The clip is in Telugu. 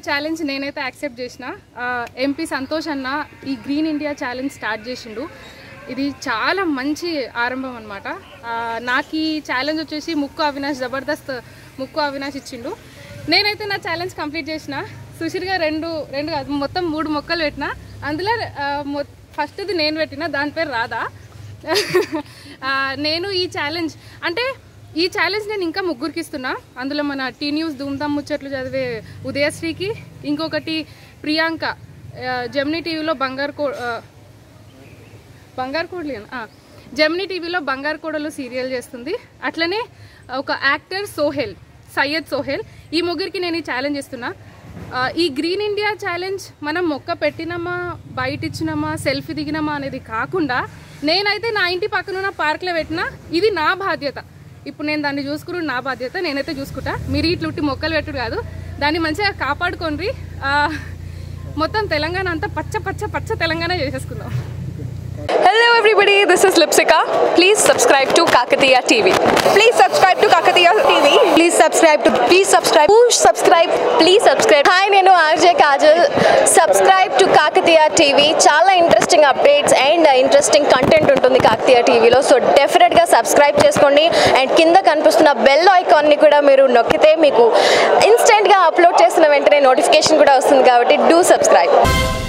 ఛాలెంజ్ నేనైతే యాక్సెప్ట్ చేసిన ఎంపీ సంతోష్ అన్న ఈ గ్రీన్ ఇండియా ఛాలెంజ్ స్టార్ట్ చేసిండు ఇది చాలా మంచి ఆరంభం అనమాట నాకు ఈ ఛాలెంజ్ వచ్చేసి ముక్కు అవినాష్ జబర్దస్త్ ముక్కు అవినాష్ ఇచ్చిండు నేనైతే నా ఛాలెంజ్ కంప్లీట్ చేసిన సుశీర్గా రెండు రెండు కాదు మొత్తం మూడు మొక్కలు పెట్టిన అందులో ఫస్ట్ది నేను పెట్టిన దాని పేరు రాధా ఆ, నేను ఈ ఛాలెంజ్ అంటే ఈ ఛాలెంజ్ నేను ఇంకా ముగ్గురికి ఇస్తున్నా అందులో మన టీ న్యూస్ ధూమ్ధామ్ ముచ్చట్లు చదివే ఉదయశ్రీకి ఇంకొకటి ప్రియాంక ఆ, జెమినీ టీవీలో బంగారు కో ఆ, బంగారు కోడలు జెమినీ టీవీలో బంగారు కోడలు సీరియల్ చేస్తుంది అట్లనే ఒక యాక్టర్ సోహెల్ సయ్యద్ సోహెల్ ఈ ముగ్గురికి నేను ఈ ఛాలెంజ్ ఇస్తున్నా ఆ, ఈ గ్రీన్ ఇండియా ఛాలెంజ్ మనం మొక్క పెట్టినామా బయట ఇచ్చినామా సెల్ఫీ దిగినామా అనేది కాకుండా నేనైతే నా ఇంటి పక్కన ఉన్న పార్క్లో పెట్టినా ఇది నా బాధ్యత ఇప్పుడు నేను దాన్ని చూసుకుని నా బాధ్యత నేనైతే చూసుకుంటా మీరు ఇట్లా ఉట్టి మొక్కలు పెట్టుడు కాదు దాన్ని మంచిగా కాపాడుకోండి ఆ, మొత్తం తెలంగాణ అంతా పచ్చ పచ్చ పచ్చ తెలంగాణ చేసేసుకుందాం Hello everybody, this is Lipsika. Please subscribe to Kakatiya TV. Please subscribe to Kakatiya TV. Please subscribe to please subscribe. Push subscribe. Please subscribe. Hi, నేను RJ Kajal subscribe to Kakatiya TV చాలా interesting updates and interesting content ఉంటుంది కాకతీయ టీవీలో సో డెఫినెట్గా సబ్స్క్రైబ్ చేసుకోండి అండ్ కింద కనిపిస్తున్న బెల్ ఐకాన్ని కూడా మీరు నొక్కితే మీకు ఇన్స్టెంట్గా అప్లోడ్ చేసిన వెంటనే నోటిఫికేషన్ కూడా వస్తుంది కాబట్టి డూ సబ్స్క్రైబ్